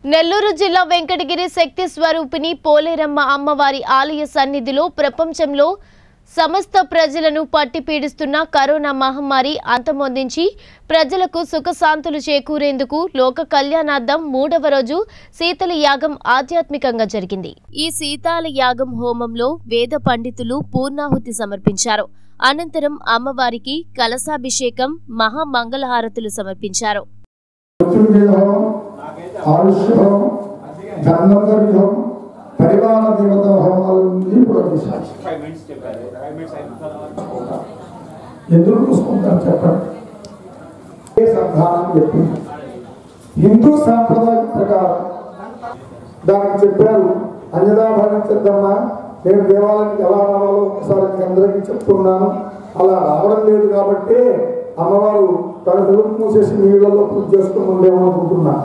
నెల్లూరు జిల్లా వెంకటగిరి శక్తి స్వరూపిణి పోలేరమ్మ అమ్మవారి ఆలయ సన్నిధిలో ప్రపంచంలో సమస్త ప్రజలను పట్టి పీడిస్తున్న కరోనా మహమ్మారి అంతమొందించి ప్రజలకు సుఖశాంతులు చేకూరేందుకు లోక కళ్యాణార్థం మూడవ రోజు శీతల యాగం ఆధ్యాత్మికంగా జరిగింది ఈ శీతాల యాగం హోమంలో వేద పండితులు పూర్ణాహుతి సమర్పించారు అనంతరం అమ్మవారికి కలశాభిషేకం మహామంగళహారతులు సమర్పించారు మృత్యుంజయోహం ఆయుష్యోహం ధన్వంతర్యోహం పరివార దేవత హోమాలని కూడా చేశారు ఫైవ్ మినిట్స్ చెప్పారు ఫైవ్ మినిట్స్ అయిన తర్వాత ఎందుకు చూసుకుంటారు చెప్పండి ఏ సంధానం చెప్పింది హిందూ సాంప్రదాయం ప్రకారం దానికి చెప్పారు అన్యదా భావించద్దమ్మా నేను దేవాలయానికి ఎలా రావాలో ఒకసారి మీకు అందరికీ చెప్తున్నాను అలా రావడం లేదు కాబట్టి అమ్మవారు తన తలుపు మూసేసి నీళ్ళలో పూజ చేసుకుని ఉండేమో అనుకుంటున్నా